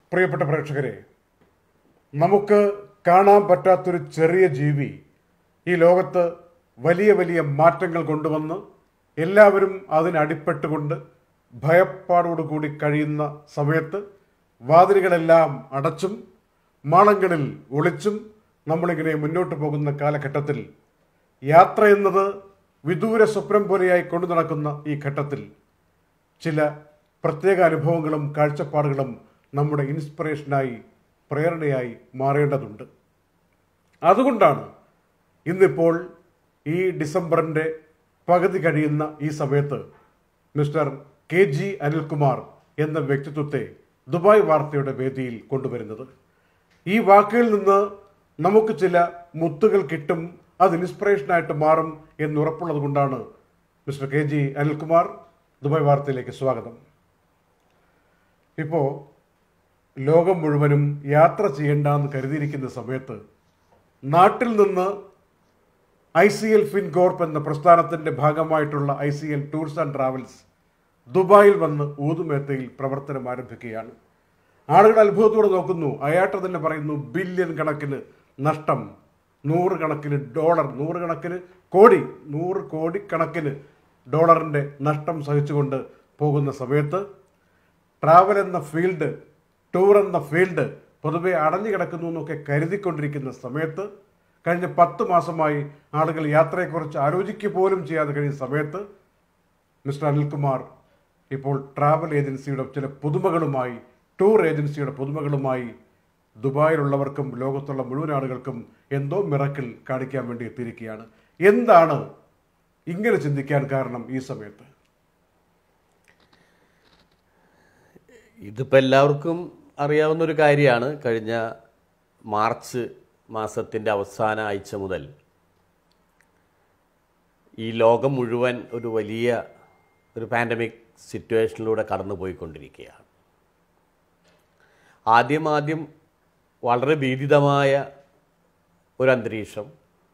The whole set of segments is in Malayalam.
പ്രിയപ്പെട്ട പ്രേക്ഷകരെ നമുക്ക് കാണാൻ പറ്റാത്തൊരു ചെറിയ ജീവി ഈ ലോകത്ത് വലിയ വലിയ മാറ്റങ്ങൾ കൊണ്ടുവന്ന് എല്ലാവരും അതിനടിപ്പെട്ടുകൊണ്ട് ഭയപ്പാടോടുകൂടി കഴിയുന്ന സമയത്ത് വാതിലുകളെല്ലാം അടച്ചും മാളങ്ങളിൽ ഒളിച്ചും നമ്മളിങ്ങനെ മുന്നോട്ട് പോകുന്ന കാലഘട്ടത്തിൽ യാത്ര എന്നത് വിദൂര സ്വപ്നം പോലെയായി കൊണ്ടു നടക്കുന്ന ഈ ഘട്ടത്തിൽ ചില പ്രത്യേക അനുഭവങ്ങളും കാഴ്ചപ്പാടുകളും നമ്മുടെ ഇൻസ്പിറേഷനായി പ്രേരണയായി മാറേണ്ടതുണ്ട് അതുകൊണ്ടാണ് ഇന്നിപ്പോൾ ഈ ഡിസംബറിൻ്റെ പകുതി കഴിയുന്ന ഈ സമയത്ത് മിസ്റ്റർ കെ ജി അനിൽകുമാർ എന്ന വ്യക്തിത്വത്തെ ദുബായ് വാർത്തയുടെ വേദിയിൽ കൊണ്ടുവരുന്നത് ഈ വാക്കുകളിൽ നിന്ന് നമുക്ക് ചില മുത്തുകൾ കിട്ടും അത് ഇൻസ്പിറേഷനായിട്ട് മാറും എന്നുറപ്പുള്ളത് കൊണ്ടാണ് mister K G Anilkumar Dubai വാർത്തയിലേക്ക് സ്വാഗതം ഇപ്പോൾ ലോകം മുഴുവനും യാത്ര ചെയ്യേണ്ടെന്ന് കരുതിയിരിക്കുന്ന സമയത്ത് നാട്ടിൽ നിന്ന് ഐ സി എൽ ഫിൻകോർപ്പ് എന്ന പ്രസ്ഥാനത്തിന്റെ ഭാഗമായിട്ടുള്ള I C L tours and travels ദുബായിൽ വന്ന് ഊതുമേത്തയിൽ പ്രവർത്തനം ആരംഭിക്കുകയാണ് ആളുകൾ അത്ഭുതത്തോടെ നോക്കുന്നു അയാട്ട് തന്നെ പറയുന്നു ബില്യൺ കണക്കിന് നഷ്ടം നൂറ് കണക്കിന് ഡോളർ നൂറ് കണക്കിന് കോടി നൂറ് കോടി കണക്കിന് ഡോളറിന്റെ നഷ്ടം സഹിച്ചുകൊണ്ട് പോകുന്ന സമയത്ത് ട്രാവൽ എന്ന ഫീൽഡ് ടൂർ എന്ന ഫീൽഡ് പൊതുവെ അടഞ്ഞു കിടക്കുന്നു എന്നൊക്കെ കരുതിക്കൊണ്ടിരിക്കുന്ന സമയത്ത് കഴിഞ്ഞ പത്ത് മാസമായി ആളുകൾ യാത്രയെക്കുറിച്ച് ആലോചിക്കുക പോലും ചെയ്യാതെ കഴിയുന്ന സമയത്ത് മിസ്റ്റർ അനിൽകുമാർ ഇപ്പോൾ ട്രാവൽ ഏജൻസിയുടെ ചില പുതുമകളുമായി ടൂർ ഏജൻസിയുടെ പുതുമകളുമായി ദുബായിലുള്ളവർക്കും ലോകത്തുള്ള മുഴുവൻ ആളുകൾക്കും എന്തോ മിറക്കിൾ കാണിക്കാൻ വേണ്ടി എത്തിയിരിക്കുകയാണ് എന്താണ് ഇങ്ങനെ ചിന്തിക്കാൻ കാരണം ഈ സമയത്ത് ഇതിപ്പോൾ എല്ലാവർക്കും അറിയാവുന്ന ഒരു കാര്യമാണ് കഴിഞ്ഞ മാർച്ച് മാസത്തിൻ്റെ അവസാന ആഴ്ച മുതൽ ഈ ലോകം മുഴുവൻ ഒരു വലിയ ഒരു പാൻഡമിക് സിറ്റുവേഷനിലൂടെ കടന്നു പോയിക്കൊണ്ടിരിക്കുകയാണ് ആദ്യം ആദ്യം വളരെ ഭീതിതമായ ഒരു അന്തരീക്ഷം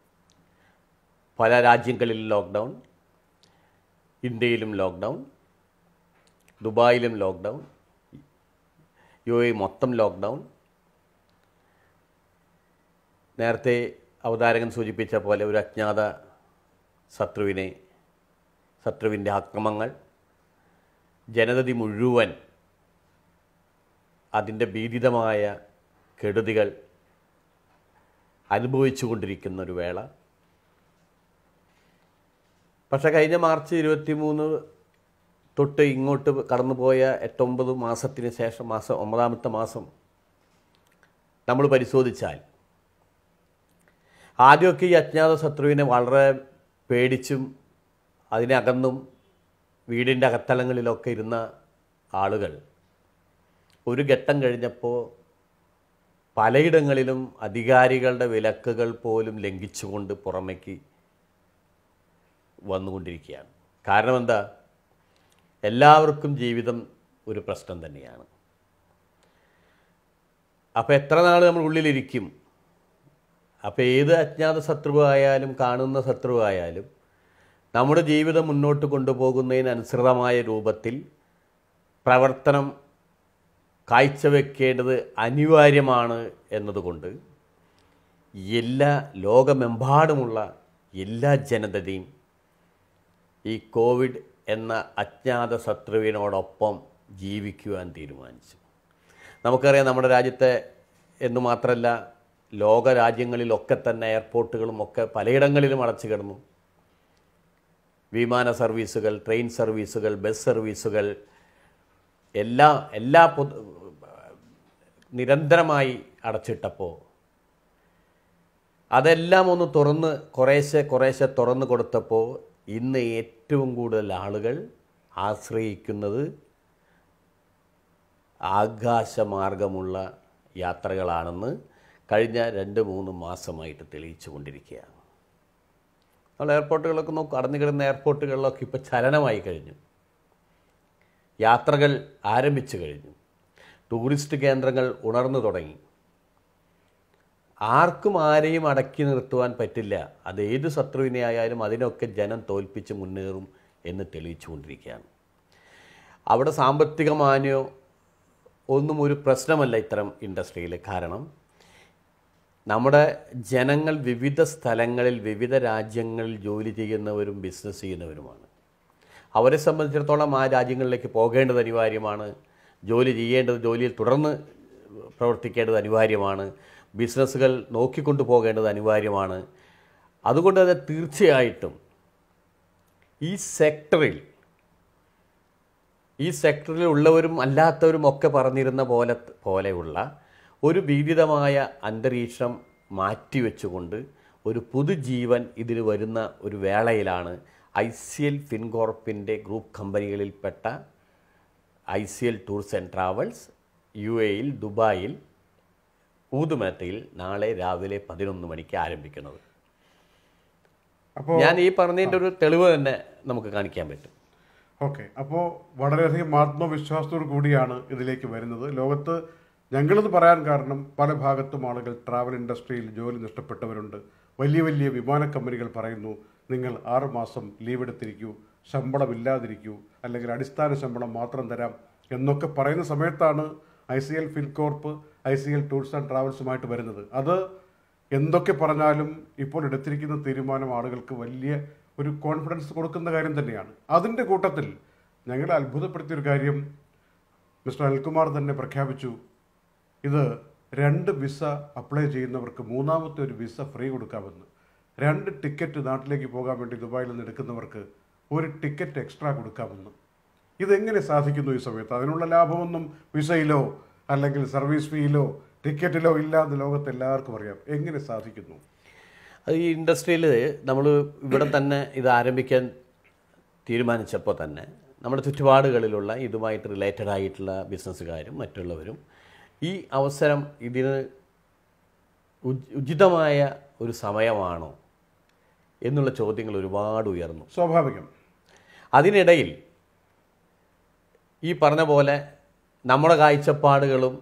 പല രാജ്യങ്ങളിൽ ലോക്ക്ഡൗൺ ഇന്ത്യയിലും ലോക്ക്ഡൗൺ ദുബായിലും ലോക്ക്ഡൗൺ യു എ മൊത്തം ലോക്ക്ഡൗൺ നേരത്തെ അവതാരകൻ സൂചിപ്പിച്ച പോലെ ഒരു അജ്ഞാത ശത്രുവിനെ ശത്രുവിൻ്റെ അക്രമങ്ങൾ ജനതതി മുഴുവൻ അതിൻ്റെ ഭീതിതമായ കെടുതികൾ അനുഭവിച്ചു കൊണ്ടിരിക്കുന്ന ഒരു വേള പക്ഷേ കഴിഞ്ഞ മാർച്ച് ഇരുപത്തി മൂന്ന് തൊട്ട് ഇങ്ങോട്ട് കടന്നുപോയ എട്ടൊമ്പത് മാസത്തിന് ശേഷം മാസം ഒമ്പതാമത്തെ മാസം നമ്മൾ പരിശോധിച്ചാൽ ആദ്യമൊക്കെ ഈ അജ്ഞാത ശത്രുവിനെ വളരെ പേടിച്ചും അതിനകന്നും വീടിൻ്റെ അകത്തളങ്ങളിലൊക്കെ ഇരുന്ന ആളുകൾ ഒരു ഘട്ടം കഴിഞ്ഞപ്പോൾ പലയിടങ്ങളിലും അധികാരികളുടെ വിലക്കുകൾ പോലും ലംഘിച്ചുകൊണ്ട് പുറമേക്ക് വന്നുകൊണ്ടിരിക്കുകയാണ് കാരണം എന്താ എല്ലാവർക്കും ജീവിതം ഒരു പ്രശ്നം തന്നെയാണ് അപ്പോൾ എത്ര നാൾ നമ്മൾ ഉള്ളിലിരിക്കും അപ്പോൾ ഏത് അജ്ഞാത ശത്രുവായാലും കാണുന്ന ശത്രുവായാലും നമ്മുടെ ജീവിതം മുന്നോട്ട് കൊണ്ടുപോകുന്നതിനനുസൃതമായ രൂപത്തിൽ പ്രവർത്തനം കാഴ്ചവെക്കേണ്ടത് അനിവാര്യമാണ് എന്നതുകൊണ്ട് എല്ലാ ലോകമെമ്പാടുമുള്ള എല്ലാ ജനതയും ഈ കോവിഡ് എന്ന അജ്ഞാത ശത്രുവിനോടൊപ്പം ജീവിക്കുവാൻ തീരുമാനിച്ചു നമുക്കറിയാം നമ്മുടെ രാജ്യത്തെ എന്ന് മാത്രമല്ല ലോക രാജ്യങ്ങളിലൊക്കെ തന്നെ എയർപോർട്ടുകളും ഒക്കെ പലയിടങ്ങളിലും അടച്ചു കിടന്നു വിമാന സർവീസുകൾ ട്രെയിൻ സർവീസുകൾ ബസ് സർവീസുകൾ എല്ലാ എല്ലാ പൊതു നിരന്തരമായി അടച്ചിട്ടപ്പോൾ അതെല്ലാം ഒന്ന് തുറന്ന് കുറേശ്ശെ കുറേശ്ശെ തുറന്നു കൊടുത്തപ്പോൾ ഇന്ന് ഏറ്റവും കൂടുതൽ ആളുകൾ ആശ്രയിക്കുന്നത് ആകാശമാർഗമുള്ള യാത്രകളാണെന്ന് കഴിഞ്ഞ രണ്ട് മൂന്ന് മാസമായിട്ട് തെളിയിച്ചു കൊണ്ടിരിക്കുകയാണ് നമ്മൾ എയർപോർട്ടുകളൊക്കെ നോക്കും അടഞ്ഞു കിടന്ന എയർപോർട്ടുകളിലൊക്കെ ഇപ്പോൾ ചലനമായി കഴിഞ്ഞു യാത്രകൾ ആരംഭിച്ചു കഴിഞ്ഞു ടൂറിസ്റ്റ് കേന്ദ്രങ്ങൾ ഉണർന്നു തുടങ്ങി ആർക്കും ആരെയും അടക്കി നിർത്തുവാൻ പറ്റില്ല അത് ഏത് ശത്രുവിനെ ആയാലും അതിനൊക്കെ ജനം തോൽപ്പിച്ച് മുന്നേറും എന്ന് തെളിയിച്ചുകൊണ്ടിരിക്കുകയാണ് അവിടെ സാമ്പത്തിക മാന്യോ ഒന്നും ഒരു പ്രശ്നമല്ല ഇത്തരം ഇൻഡസ്ട്രിയിൽ കാരണം നമ്മുടെ ജനങ്ങൾ വിവിധ സ്ഥലങ്ങളിൽ വിവിധ രാജ്യങ്ങളിൽ ജോലി ചെയ്യുന്നവരും ബിസിനസ് ചെയ്യുന്നവരുമാണ് അവരെ സംബന്ധിച്ചിടത്തോളം ആ രാജ്യങ്ങളിലേക്ക് പോകേണ്ടത് അനിവാര്യമാണ് ജോലി ചെയ്യേണ്ടത് ജോലിയിൽ തുടർന്ന് പ്രവർത്തിക്കേണ്ടത് അനിവാര്യമാണ് ബിസിനസ്സുകൾ നോക്കിക്കൊണ്ടു പോകേണ്ടത് അനിവാര്യമാണ് അതുകൊണ്ട് തന്നെ തീർച്ചയായിട്ടും ഈ സെക്ടറിൽ ഈ സെക്ടറിൽ ഉള്ളവരും അല്ലാത്തവരും ഒക്കെ പറഞ്ഞിരുന്ന പോലെ പോലെയുള്ള ഒരു ഭീതിതമായ അന്തരീക്ഷം മാറ്റിവെച്ചുകൊണ്ട് ഒരു പുതുജീവൻ ഇതിന് വരുന്ന ഒരു വേളയിലാണ് ഐ സി എൽ ഫിൻകോർപ്പിൻ്റെ ഗ്രൂപ്പ് കമ്പനികളിൽപ്പെട്ട I C L tours and travels U എയിൽ ദുബായിൽ ഊതുമേത്തയിൽ നാളെ രാവിലെ പതിനൊന്ന് മണിക്ക് ആരംഭിക്കുന്നത് അപ്പോൾ ഞാൻ ഈ പറഞ്ഞതിൻ്റെ ഒരു തെളിവ് തന്നെ നമുക്ക് കാണിക്കാൻ പറ്റും ഓക്കെ അപ്പോൾ വളരെയധികം ആത്മവിശ്വാസത്തോടു കൂടിയാണ് ഇതിലേക്ക് വരുന്നത് ലോകത്ത് ഞങ്ങളിത് പറയാൻ കാരണം പല ഭാഗത്തും ആളുകൾ ട്രാവൽ ഇൻഡസ്ട്രിയിൽ ജോലി നഷ്ടപ്പെട്ടവരുണ്ട് വലിയ വലിയ വിമാന കമ്പനികൾ പറയുന്നു നിങ്ങൾ ആറ് മാസം ലീവ് എടുത്തിരിക്കൂ ശമ്പളമില്ലാതിരിക്കൂ അല്ലെങ്കിൽ അടിസ്ഥാന ശമ്പളം മാത്രം തരാം എന്നൊക്കെ പറയുന്ന സമയത്താണ് I C L Fincorp I C L tours and ട്രാവൽസുമായിട്ട് വരുന്നത് അത് എന്തൊക്കെ പറഞ്ഞാലും ഇപ്പോൾ എടുത്തിരിക്കുന്ന തീരുമാനം ആളുകൾക്ക് വലിയ ഒരു കോൺഫിഡൻസ് കൊടുക്കുന്ന കാര്യം തന്നെയാണ് അതിൻ്റെ കൂട്ടത്തിൽ ഞങ്ങളെ അത്ഭുതപ്പെടുത്തിയൊരു കാര്യം മിസ്റ്റർ അനിൽകുമാർ തന്നെ പ്രഖ്യാപിച്ചു ഇത് രണ്ട് വിസ അപ്ലൈ ചെയ്യുന്നവർക്ക് മൂന്നാമത്തെ ഒരു വിസ ഫ്രീ കൊടുക്കാമെന്ന് രണ്ട് ടിക്കറ്റ് നാട്ടിലേക്ക് പോകാൻ വേണ്ടി ദുബായിൽ നിന്ന് എടുക്കുന്നവർക്ക് ഒരു ടിക്കറ്റ് എക്സ്ട്രാ കൊടുക്കാമെന്ന് ഇതെങ്ങനെ സാധിക്കുന്നു ഈ സമയത്ത് അതിനുള്ള ലാഭമൊന്നും വിസയിലോ അല്ലെങ്കിൽ സർവീസ് ഫീയിലോ ടിക്കറ്റിലോ ഇല്ല എന്ന് ലോകത്ത് എല്ലാവർക്കും അറിയാം എങ്ങനെ സാധിക്കുന്നു അത് ഈ ഇൻഡസ്ട്രിയിൽ നമ്മൾ ഇവിടെ തന്നെ ഇത് ആരംഭിക്കാൻ തീരുമാനിച്ചപ്പോൾ തന്നെ നമ്മുടെ ചുറ്റുപാടുകളിലുള്ള ഇതുമായിട്ട് റിലേറ്റഡ് ആയിട്ടുള്ള ബിസിനസ്സുകാരും മറ്റുള്ളവരും ഈ അവസരം ഇതിന് ഉച്- ഉചിതമായ ഒരു സമയമാണോ എന്നുള്ള ചോദ്യങ്ങൾ ഒരുപാട് ഉയർന്നു സ്വാഭാവികം അതിനിടയിൽ ഈ പറഞ്ഞ പോലെ നമ്മുടെ കാഴ്ചപ്പാടുകളും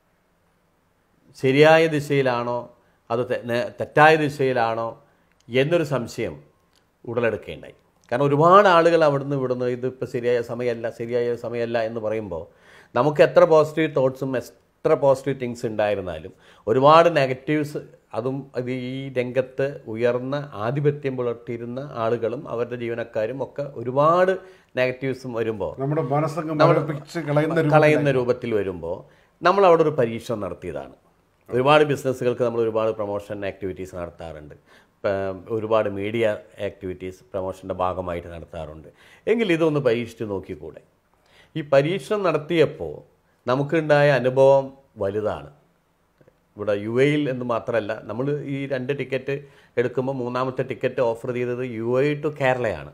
ശരിയായ ദിശയിലാണോ അത് തെ- നേ- തെറ്റായ ദിശയിലാണോ എന്നൊരു സംശയം ഉടലെടുക്കേണ്ടായി കാരണം ഒരുപാട് ആളുകൾ അവിടുന്ന് ഇവിടുന്ന് ഇതിപ്പോൾ ശരിയായ സമയമല്ല ശരിയായ സമയമല്ല എന്ന് പറയുമ്പോൾ നമുക്ക് എത്ര പോസിറ്റീവ് തോട്ട്സും എത്ര പോസിറ്റീവ് തിങ്സ് ഉണ്ടായിരുന്നാലും ഒരുപാട് നെഗറ്റീവ്സ് അതും അത് ഈ രംഗത്ത് ഉയർന്ന ആധിപത്യം പുലർത്തിയിരുന്ന ആളുകളും അവരുടെ ജീവനക്കാരും ഒക്കെ ഒരുപാട് നെഗറ്റീവ്സും വരുമ്പോൾ നമ്മുടെ മനസ്സങ്ങ് മരപ്പിച്ച് കളയുന്ന ഒരു കളയുന്ന രൂപത്തിൽ വരുമ്പോൾ നമ്മൾ അവിടെ ഒരു പരീക്ഷണം നടത്തിയതാണ് ഒരുപാട് ബിസിനസ്സുകൾക്ക് നമ്മൾ ഒരുപാട് പ്രൊമോഷൻ ആക്ടിവിറ്റീസ് നടത്താറുണ്ട് ഇപ്പം ഒരുപാട് മീഡിയ ആക്ടിവിറ്റീസ് പ്രൊമോഷൻ്റെ ഭാഗമായിട്ട് നടത്താറുണ്ട് എങ്കിൽ ഇതൊന്ന് പരീക്ഷിച്ച് നോക്കിക്കൂടെ ഈ പരീക്ഷണം നടത്തിയപ്പോൾ നമുക്കുണ്ടായ അനുഭവം വലുതാണ് ഇവിടെ യു എയിൽ എന്ന് മാത്രമല്ല നമ്മൾ ഈ രണ്ട് ടിക്കറ്റ് എടുക്കുമ്പോൾ മൂന്നാമത്തെ ടിക്കറ്റ് ഓഫർ ചെയ്തത് യു എ ടു കേരളയാണ്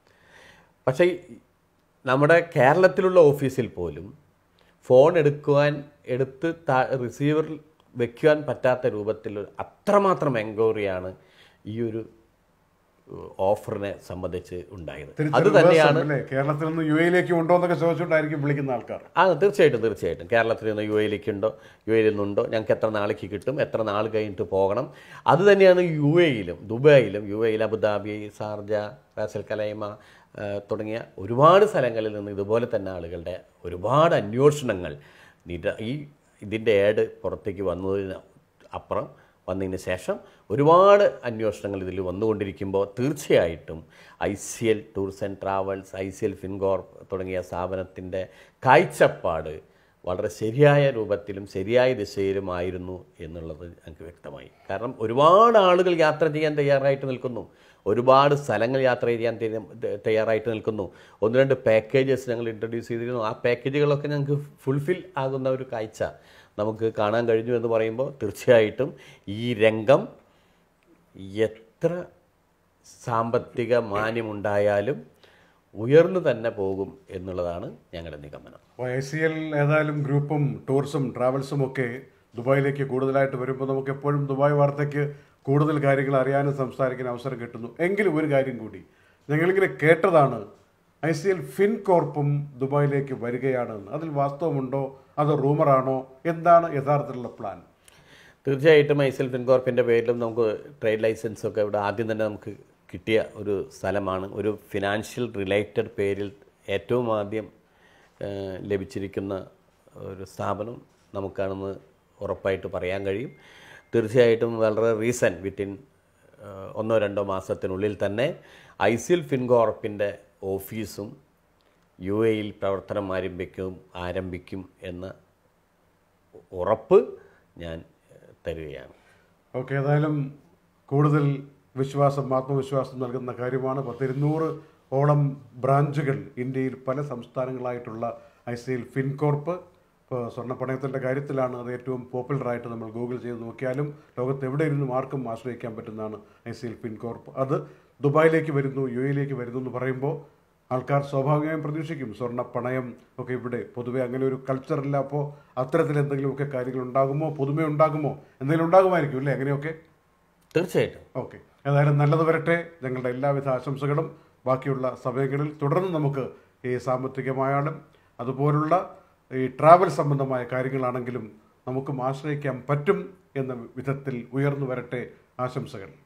പക്ഷേ ഈ നമ്മുടെ കേരളത്തിലുള്ള ഓഫീസിൽ പോലും ഫോൺ എടുക്കുവാൻ എടുത്ത് താ- റിസീവറിൽ വെക്കുവാൻ പറ്റാത്ത രൂപത്തിൽ അത്രമാത്രം എൻക്വയറിയാണ് ഈ ഒരു ഏഹ്, ഓഫറിനെ സംബന്ധിച്ച് ഉണ്ടായത് അത് തിരിച്ച് തന്നെയാണ് അല്ലേ കേരളത്തിൽ നിന്ന് യു എയിലേക്ക് ഉണ്ടോ എന്നൊക്കെ ചോദിച്ചുകൊണ്ടായിരിക്കും വിളിക്കുന്ന ആൾക്കാർ ആ തീർച്ചയായിട്ടും തീർച്ചയായിട്ടും കേരളത്തിൽ നിന്ന് യു എയിലേക്കുണ്ടോ യു എയിൽ നിന്നുണ്ടോ ഞങ്ങൾക്ക് എത്ര നാളേക്ക് കിട്ടും എത്ര നാൾ കഴിഞ്ഞിട്ട് പോകണം അത് തന്നെയാണ് യു എയിലും ദുബായിലും യു എയിൽ അബുദാബി ഷാർജ റാസൽ കലൈമ ആ, തുടങ്ങിയ ഒരുപാട് സ്ഥലങ്ങളിൽ നിന്ന് ഇതുപോലെ തന്നെ ആളുകളുടെ ഒരുപാട് അന്വേഷണങ്ങൾ നിര ഈ ഇതിൻ്റെ ഏഡ് പുറത്തേക്ക് വന്നതിന് അപ്പുറം വന്നതിന് ശേഷം ഒരുപാട് അന്വേഷണങ്ങൾ ഇതിൽ വന്നുകൊണ്ടിരിക്കുമ്പോൾ തീർച്ചയായിട്ടും I C L tours and travels I C L Fincorp തുടങ്ങിയ സ്ഥാപനത്തിൻ്റെ കാഴ്ചപ്പാട് വളരെ ശരിയായ രൂപത്തിലും ശരിയായ ദിശയിലുമായിരുന്നു എന്നുള്ളത് എനിക്ക് വ്യക്തമായി കാരണം ഒരുപാട് ആളുകൾ യാത്ര ചെയ്യാൻ തയ്യാറായിട്ട് നിൽക്കുന്നു ഒരുപാട് സ്ഥലങ്ങൾ യാത്ര ചെയ്യാൻ തീരു- തയ്യാറായിട്ട് നിൽക്കുന്നു ഒന്ന് രണ്ട് പാക്കേജസ് ഞങ്ങൾ ഇൻട്രൊഡ്യൂസ് ചെയ്തിരുന്നു ആ പാക്കേജുകളൊക്കെ ഞങ്ങൾക്ക് ഫുൾഫിൽ ആകുന്ന ഒരു കാഴ്ച നമുക്ക് കാണാൻ കഴിഞ്ഞു എന്ന് പറയുമ്പോൾ തീർച്ചയായിട്ടും ഈ രംഗം എത്ര സാമ്പത്തിക മാന്യമുണ്ടായാലും ഉയർന്നു തന്നെ പോകും എന്നുള്ളതാണ് ഞങ്ങളുടെ നിഗമനം ഐ സി എൽ ഏതായാലും ഗ്രൂപ്പും ടൂറിസം ട്രാവൽസും ഒക്കെ ദുബായിലേക്ക് കൂടുതലായിട്ട് വരുമ്പോൾ നമുക്ക് എപ്പോഴും ദുബായ് വാർത്തയ്ക്ക് കൂടുതൽ കാര്യങ്ങൾ അറിയാനും സംസാരിക്കാൻ അവസരം കിട്ടുന്നു എങ്കിലും ഒരു കാര്യം കൂടി ഞങ്ങളിങ്ങനെ കേട്ടതാണ് ഐ സി എൽ ഫിൻ കോർപ്പും ദുബായിലേക്ക് വരികയാണെന്ന് അതിൽ വാസ്തവമുണ്ടോ അത് റൂമറാണോ എന്താണ് യഥാർത്ഥത്തിലുള്ള പ്ലാൻ തീർച്ചയായിട്ടും ഐസൽ ഫിൻകോർപ്പിൻ്റെ പേരിലും നമുക്ക് ട്രേഡ് ലൈസൻസ് ഒക്കെ ഇവിടെ ആദ്യം തന്നെ നമുക്ക് കിട്ടിയ ഒരു സ്ഥലമാണ് ഒരു ഫിനാൻഷ്യൽ റിലേറ്റഡ് പേരിൽ ഏറ്റവും ആദ്യം ഏഹ്, ലഭിച്ചിരിക്കുന്ന ഒരു സ്ഥാപനം നമുക്കാണെന്ന് ഉറപ്പായിട്ട് പറയാൻ കഴിയും തീർച്ചയായിട്ടും വളരെ റീസെൻറ്റ് വിത്തിൻ ഒന്നോ രണ്ടോ മാസത്തിനുള്ളിൽ തന്നെ ഐ സി എൽ ഫിൻകോർപ്പിൻ്റെ ഓഫീസും യു എയിൽ പ്രവർത്തനം ആരംഭിക്കും ആരംഭിക്കും എന്ന ഉറപ്പ് ഞാൻ ഏഹ്, തരികയാണ് ഓക്കെ ഏതായാലും കൂടുതൽ വിശ്വാസം ആത്മവിശ്വാസം നൽകുന്ന കാര്യമാണ് പത്തിരുന്നൂറ് ഓളം ബ്രാഞ്ചുകൾ ഇന്ത്യയിൽ പല സംസ്ഥാനങ്ങളായിട്ടുള്ള ഐ സി എൽ ഫിൻകോർപ്പ് ഇപ്പോൾ സ്വർണ്ണപ്പണയത്തിൻ്റെ കാര്യത്തിലാണ് അത് ഏറ്റവും പോപ്പുലറായിട്ട് നമ്മൾ ഗൂഗിൾ ചെയ്ത് നോക്കിയാലും ലോകത്ത് എവിടെ ഇരുന്നും ആർക്കും ആശ്രയിക്കാൻ പറ്റുന്നതാണ് ഐ സി എൽ ഫിൻകോർപ്പ് അത് ദുബായിലേക്ക് വരുന്നു യു എയിലേക്ക് വരുന്നു എന്ന് പറയുമ്പോൾ ആൾക്കാർ സ്വാഭാവികമായും പ്രതീക്ഷിക്കും സ്വർണ്ണ പണയം ഒക്കെ ഇവിടെ പൊതുവെ അങ്ങനെ ഒരു കൾച്ചറില്ല അപ്പോൾ അത്തരത്തിൽ എന്തെങ്കിലുമൊക്കെ കാര്യങ്ങൾ ഉണ്ടാകുമോ പുതുമ ഉണ്ടാകുമോ എന്തെങ്കിലും ഉണ്ടാകുമായിരിക്കും അല്ലേ അങ്ങനെയൊക്കെ തീർച്ചയായിട്ടും ഓക്കെ ഏതായാലും നല്ലത് വരട്ടെ ഞങ്ങളുടെ എല്ലാവിധ ആശംസകളും ബാക്കിയുള്ള സമയങ്ങളിൽ തുടർന്ന് നമുക്ക് ഈ സാമ്പത്തികമായാലും അതുപോലുള്ള ഈ ട്രാവൽ സംബന്ധമായ കാര്യങ്ങളാണെങ്കിലും നമുക്കും ആശ്രയിക്കാൻ പറ്റും എന്ന വിധത്തിൽ ഉയർന്നു വരട്ടെ ആശംസകൾ